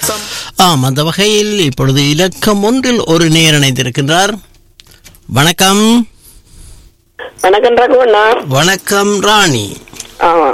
ஆம் அந்த வகையில் இப்பொழுது இலக்கம் ஒன்றில் ஒரு நேர் இணைந்திருக்கின்றார் வணக்கம் வணக்கம் ரகுவண்ணா வணக்கம் ராணி ஆமா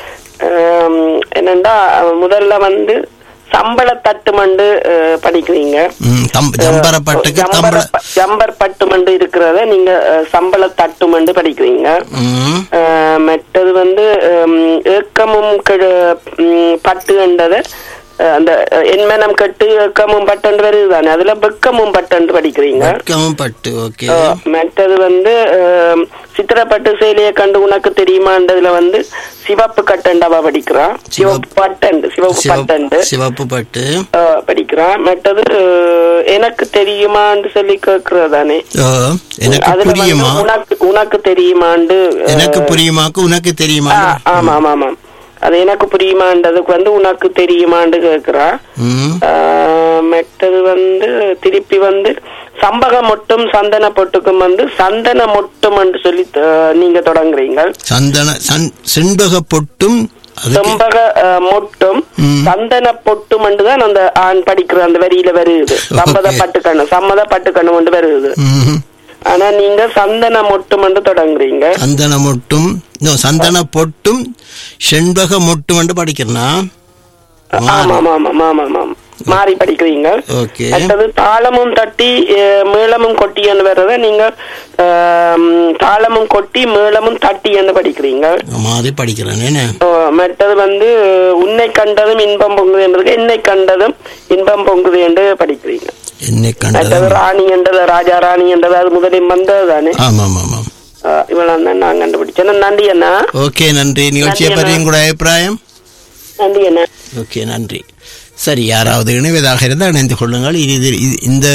ஆம், என்னண்டா முதல்ல வந்து சம்பள தட்டுமண்டு அஹ், படிக்கிறீங்க ம், தம்- ஜம்பரப்பட்டுக்கு ஜம்பர தம்பள ப- ஜம்பர் பட்டுமண்டு இருக்கிறத நீங்க அஹ், சம்பள தட்டுமண்டு படிக்கிறீங்க ம், அஹ், மற்றது வந்து ஹம், ஏக்கமும் கெடு- ம், பட்டு என்றது அஹ், அந்த அஹ், என்மனம் கட்டு ஏக்கமும் பட்டு வருது தானே அதுல வெக்கமும் பட்டு படிக்கிறீங்க வர்க்கமும் பட்டு ஓகே அஹ், மற்றது வந்து அஹ், சித்திரப்பட்டு சேலையை கண்டு உனக்கு தெரியுமான்றதுல வந்து சிவப்பு கட்டண்டவா படிக்கிறான் சிவப்பு பட்டண்டு சிவப்பு சிவப்பு பட்டண்டு சிவப்பு பட்டு அஹ், படிக்கிறான் மற்றது அஹ், எனக்கு தெரியுமான்னு சொல்லி கேக்குறதானே ஓ, எனக்கு அதுல வந்து புரியுமா உனக்கு உனக்கு தெரியுமாண்டு அஹ், எனக்கு புரியுமாக்கு உனக்கு தெரியுமா ஆ, ஆமா ஆமா ஆமா அது எனக்கு புரியுமான்றதுக்கு வந்து உனக்கு தெரியுமான்னு கேக்குறா ம், ஆஹ், மற்றது வந்து திருப்பி வந்து சம்பக மொட்டும் சந்தன பொட்டுக்கும் வந்து சந்தன மொட்டும் என்று சொல்லி ஆஹ், நீங்க தொடங்குறீங்க சந்தன சன் செண்பக பொட்டும் அதுக்கு செம்பக ஆஹ், மொட்டும் ம். சந்தன பொட்டும் தான் அந்த ஆண் படிக்கிற அந்த வரியில வருது சம்மத Okay. பட்டுக்கண்ணு சம்மத பட்டுக்கண்ணு கொண்டு வருது ம், ஆனா நீங்க சந்தன மொட்டும் என்று தொடங்குறீங்க சந்தன மொட்டும் no, சந்தன பொட்டும் செண்பக மொட்டும் என்று படிக்கிறனா ஆமா ஆமா ஆமா ஆமா ஆமா மாறி படிக்கிறீங்க ஓகே அடுத்தது தாளமும் தட்டி அஹ், மேளமும் கொட்டின்னு வர்றத நீங்க ஆம், தாளமும் கொட்டி மேளமும் தட்டின்னு படிக்கிறீங்க மாதிரி படிக்கிறேன் என்ன ஓ, மற்றது வந்து உன்னை கண்டதும் இன்பம் பொங்குது என்றது என்னை கண்டதும் இன்பம் பொங்குது என்று படிக்கிறீங்க என்னை மற்றது கண்டது ராணி என்றது ராஜா ராணி என்றது அது முதலில் வந்தது தானே ஆமாம் ஆமாம் இவ்வளவு தான் நான் கண்டுபிடிச்சேன் நன்றி அண்ணா ஓகே நன்றி நிகழ்ச்சியை நன்றி, பற்றி உங்களுடைய அபிப்பிராயம் நன்றி அண்ணா ஓகே நன்றி சரி யாராவது இணைவதாக இருந்தால் இணைந்து கொள்ளுங்கள் இது இது- இது- இந்த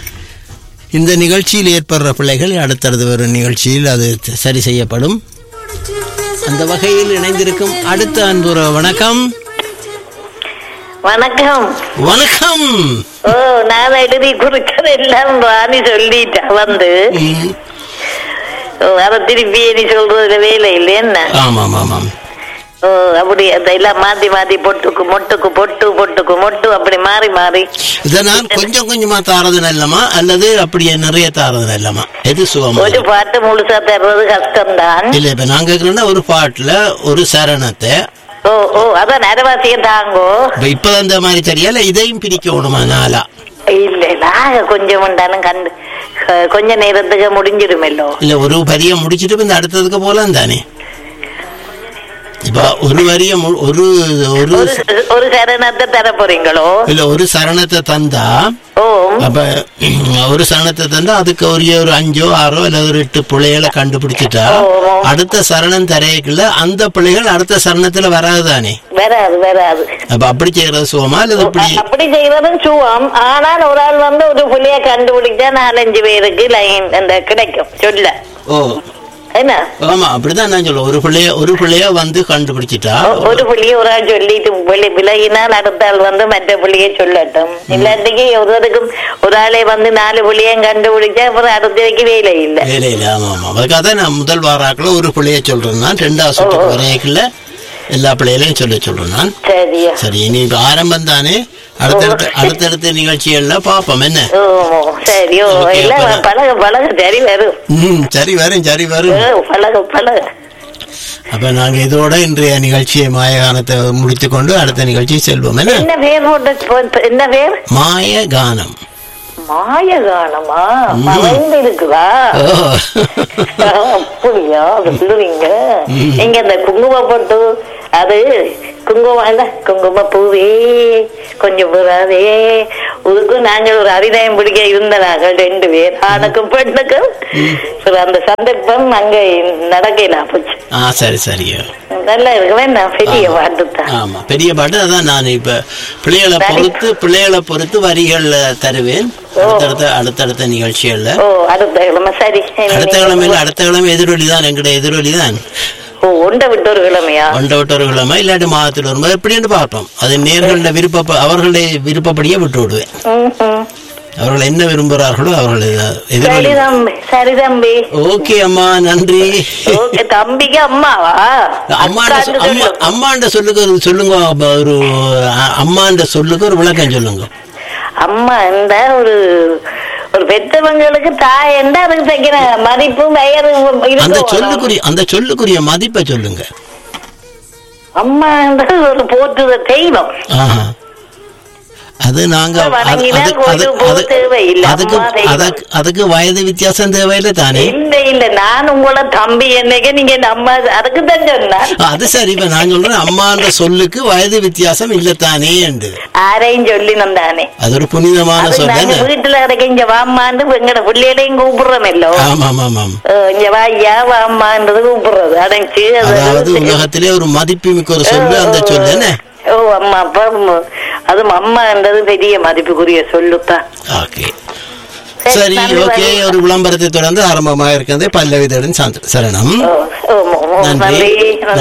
இந்த நிகழ்ச்சியில் ஏற்படுற பிள்ளைகள் அடுத்தடுத்து வரும் நிகழ்ச்சியில் அது த- சரி செய்யப்படும் அந்த வகையில் இணைந்திருக்கும் அடுத்த அன்புற வணக்கம் வணக்கம் வணக்கம் ஓ நான் எழுதி கொடுக்கறது எல்லாம் ராணி சொல்லிட்டா வந்து ம். ஓ அதை திருப்பி நீ சொல்றதுல வேலை இல்லை என்ன ஆமாம் ஆமாம் ஓ அப்படி அதெல்லாம் மாத்தி மாத்தி பொட்டுக்கு மொட்டுக்கு பொட்டு பொட்டுக்கு மொட்டு அப்படி மாறி மாறி இதை நான் கொஞ்சம் கொஞ்சமா தாரது நல்லமா அல்லது அப்படியே நிறைய தாரது நல்லமா எது சுகமா ஒரு பாட்டு முழுசா தர்றது கஷ்டம்தான் இல்ல இப்ப நான் கேக்குறேன்னா ஒரு பாட்டுல ஒரு சரணத்தை ஓ ஓ அதான் நரவாசியம் தாங்கோ இப்ப இப்பதான் இந்த மாதிரி தெரியல இதையும் பிரிக்கணுமா நாளா இல்ல நாங்க கொஞ்சம் உண்டாலும் கண்டு அஹ், கொஞ்ச நேரத்துக்கு முடிஞ்சிடுமெல்லோ இல்ல ஒரு வரியை முடிச்சிட்டு இப்ப இந்த அடுத்ததுக்கு போலாம் தானே இப்ப ஒரு வரிய மு- ஒரு ஒரு ஒரு ஒரு சரணத்தை தர போறீங்களோ இல்ல ஒரு சரணத்தை தந்தா ஓ அப்ப ஒரு சரணத்தை தந்தா அதுக்கு ஒரு ஒரு அஞ்சோ ஆறோ இல்ல ஒரு எட்டு பிள்ளைகளை கண்டுபிடிச்சிட்டா ஓ. அடுத்த சரணம் தரையக்குள்ள அந்த பிள்ளைகள் அடுத்த சரணத்துல வராது தானே வராது வராது அப்ப அப்படி செய்யறது சுகமா அல்லது இப்படி அப்படி செய்வதும் சுவம் ஆனால் ஒரு ஆள் வந்து ஒரு புள்ளிய கண்டுபிடிச்சா நாலஞ்சு பேருக்கு லைன் அந்த கிடைக்கும் சொல்ல ஓ என்ன ஆமா அப்படிதான் நான் சொல்லுவேன் ஒரு பிள்ளைய ஒரு பிள்ளைய வந்து கண்டுபிடிச்சிட்டா ஒ- ஒரு புள்ளிய ஒரு ஆள் சொல்லிட்டு விலகி- விலகினால் அடுத்த ஆள் வந்து மற்ற புள்ளிய சொல்லட்டும் இல்லாட்டிக்கு ஒருவருக்கும் ஒரு ஆளை வந்து நாலு புள்ளியும் கண்டுபிடிச்சா அப்புறம் அடுத்ததுக்கு வேலை இல்லை வேலையில ஆமா ஆமா அதுக்காக தான் நான் முதல் வாராக்குள்ள ஒரு பிள்ளைய சொல்றேன் நான் ரெண்டாவது சுற்றுக்கு வரைக்குள்ள எல்லா பிள்ளைகளையும் சொல்ல சொல்றேன் நான் சரியா சரி இனி இப்ப ஆரம்பம் தானே அடுத்தடுத்த அடுத்தடுத்த நிகழ்ச்சிகள்ல பாப்போம் என்ன ஓ சரி ஓ Okay, எல்லாம் அப்ப நான்- பழக பழக சரி வரும் ம் சரி வரும் சரி வரும் ஓ, பழக பழக அப்ப நாங்க இதோட இன்றைய நிகழ்ச்சியை மாயகானத்தை முடித்துக் கொண்டு அடுத்த நிகழ்ச்சி செல்வோம் என்ன என்ன பேர் போட்டு என்ன பேர் மாய கானம் மாயகானமா மறைந்து இருக்குதா ஓ. அப்படியா அது சொல்லுவீங்க ம். நீங்க இந்த குங்கும போட்டு அது குங்குமம் இல்ல குங்கும பூவே கொஞ்சம் புறாதே இதுக்கும் நாங்கள் ஒரு அரிதாயம் பிடிக்க இருந்த நாங்கள் ரெண்டு பேர் ஆணுக்கும் பெண்ணுக்கும் சரி, அந்த சந்தர்ப்பம் அங்க நடக்கல போச்சு ஆ சரி சரியா நல்லா இருக்கு வேண்டாம் பெரிய ஆமா. பாட்டு தான் ஆமா பெரிய பாட்டு அதான் நான் இப்ப பிள்ளைகளை சரி. பொறுத்து பிள்ளைகளை பொறுத்து வரிகள் தருவேன் அடுத்தடுத்த அடுத்தடுத்த நிகழ்ச்சிகள்ல ஓ அடுத்த கிழமை சரி அடுத்த கிழமையில அடுத்த கிழமை எதிரொலி தான் எங்கட எதிரொலி தான் ஓ ஒன்றை விட்டு ஒரு கிழமையா ஒன்றை விட்டு ஒரு கிழமை இல்லாட்டி மாதத்தில் வரும்போது எப்படின்னு பார்ப்போம் அது நேர்கள விருப்ப அவர்களுடைய விருப்பப்படியே விட்டு விடுவேன் ம், ம். அவர்கள் என்ன விரும்புகிறார்களோ அவர்கள் சரி எதிர்கொள்ள தம்பி சரி தம்பி ஓகே அம்மா நன்றி ஓகே தம்பிக்கு அம்மாவா அம்மாண்ட சொ- அக்கான்னு அம்மா சொல்லு. அம்மாண்ட சொல்லுங்க ஒரு சொல்லுங்க அப்ப ஒரு அ- அம்மாண்ட சொல்லுங்க ஒரு விளக்கம் சொல்லுங்க அம்மா என்ற ஒரு ஒரு பெற்றவங்களுக்கு தாய் என்ற அதுக்கு தைக்கிற மதிப்பும் பெயர் அந்த இருக்கும் சொல்லுக்குரிய அந்த சொல்லுக்குரிய மதிப்பை சொல்லுங்க அம்மா என்றது ஒரு போற்றுத தெய்வம் ஆஹா. அது நாங்க அது- வணங்கினா அது- கோயிலுக்கு அது- போக அது- தேவையில்லை. அதுக்கு அம்மா தெய்வம். அதுக்கு அதுக்கு வயது வித்தியாசம் தேவையில்லை தானே இல்ல இல்ல நான் உங்களோட தம்பி என்னைக்கு நீங்க இந்த அம்மா அதுக்கு தான் சொன்னேன் அது சரி இப்ப நான் சொல்றேன் அம்மான்ற சொல்லுக்கு வயது வித்தியாசம் இல்லத்தானே என்று ஆரையும் சொல்லி தானே அது ஒரு புனிதமான அது சொல் நாங்க தானே வீட்டுல இருக்க இங்க வாம்மான்னு எங்கட பிள்ளைகளையும் கூப்பிடுறோம் இல்லோ ஆமா ஆமா ஆமாம் அஹ் இங்க வாய்யா வாம்மான்றது கூப்பிடுறது அடைஞ்சு அதாவது உலகத்திலே ஒரு மதிப்பு மிக்க ஒரு சொல்லு அந்த சொல்லு என்ன ஓ அம்மா அப்பா ம், அதுவும் அம்மான்றது பெரிய மதிப்புக்குரிய சொல்லுத்தான் ஓகே சரி நன்றி, ஓகே வணக்கம். ஒரு விளம்பரத்தை தொடர்ந்து ஆரம்பமாக இருக்கிறது பல்லவிதடன் சரணம் ஓ, ஓ, ஓ, நன்றி. நன்றி